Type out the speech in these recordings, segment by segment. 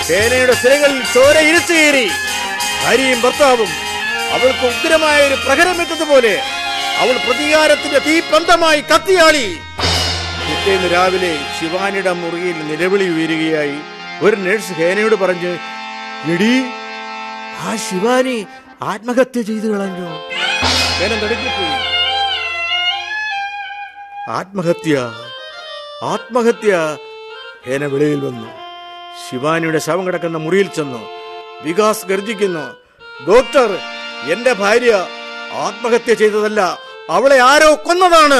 സേനയുടെ സിരകളിൽ ചോര ഇരച്ചു കയറി ഭാര്യയും ഭർത്താവും അവൾക്ക് ഉഗ്രമായ ഒരു പ്രഹരമേറ്റതുപോലെ അവൾ പ്രതികാരത്തിന്റെ തീപ്പന്തമായി കത്തിയാളി പിറ്റേന്ന് രാവിലെ ശിവാനിയുടെ മുറിയിൽ നിലവിളി ഉയരുകയായി ഒരു നഴ്സ് ഹേനയോട് പറഞ്ഞ് എടി ആ ശിവാനി ആത്മഹത്യ ചെയ്തു കളഞ്ഞു ഹേന നടുങ്ങിപ്പോയി ആത്മഹത്യ ആത്മഹത്യ ഹേന വെളിയിൽ വന്നു ശിവാനിയുടെ ശവം കിടക്കുന്ന മുറിയിൽ ചെന്നു വികാസ് ഗർജിക്കുന്നു ഡോക്ടർ എന്റെ ഭാര്യ ആത്മഹത്യ ചെയ്തതല്ല അവളെ ആരോ കൊന്നതാണ്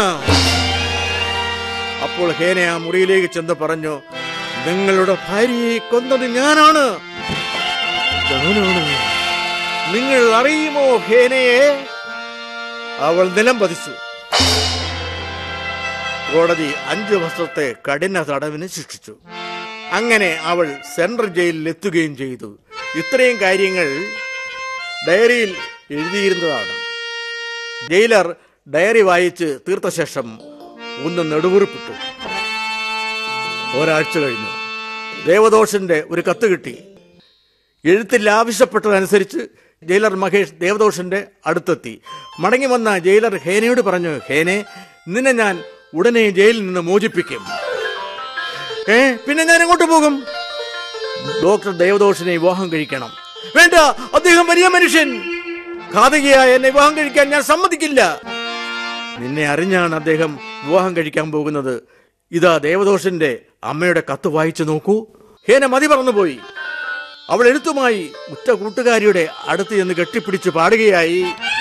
അപ്പോൾ ഹേന ആ മുറിയിലേക്ക് ചെന്ന് പറഞ്ഞു നിങ്ങളുടെ ഭാര്യയെ കൊന്നത് ഞാനാണ് ഞാനാണ് നിങ്ങൾ അറിയുമോ ഹേനയെ അവൾ നിലം പതിച്ചു കോടതി അഞ്ചു വർഷത്തെ കഠിന തടവിന് ശിക്ഷിച്ചു അങ്ങനെ അവൾ സെൻട്രൽ ജയിലിൽ എത്തുകയും ചെയ്തു ഇത്രയും കാര്യങ്ങൾ ഡയറിയിൽ എഴുതിയിരുന്നതാണ് ജയിലർ ഡയറി വായിച്ച് തീർത്ത ശേഷം ഒന്ന് നെടുവുറിപ്പിട്ടു ഒരാഴ്ച കഴിഞ്ഞു ദേവദോഷന്റെ ഒരു കത്ത് കിട്ടി എഴുത്തിൽ ആവശ്യപ്പെട്ടതനുസരിച്ച് ജയിലർ മഹേഷ് ദേവദോഷന്റെ അടുത്തെത്തി മടങ്ങി വന്ന ജയിലർ ഹേനയോട് പറഞ്ഞു ഹേനെ നിന്നെ ഞാൻ ഉടനെ ജയിലിൽ നിന്ന് മോചിപ്പിക്കും ഏ പിന്നെ ഞാൻ എങ്ങോട്ട് പോകും ഡോക്ടർ ദേവദോഷനെ വിവാഹം കഴിക്കണം വേണ്ട അദ്ദേഹം വലിയ മനുഷ്യൻ ഘാതകിയായ എന്നെ വിവാഹം കഴിക്കാൻ ഞാൻ സമ്മതിക്കില്ല നിന്നെ അറിഞ്ഞാണ് അദ്ദേഹം വിവാഹം കഴിക്കാൻ പോകുന്നത് ഇതാ ദേവദോഷന്റെ അമ്മയുടെ കത്ത് വായിച്ചു നോക്കൂ ഹേന മതി പറന്നുപോയി അവൾ എഴുത്തുമായി ഉറ്റ കൂട്ടുകാരിയുടെ അടുത്ത് ചെന്ന് കെട്ടിപ്പിടിച്ച് പാടുകയായി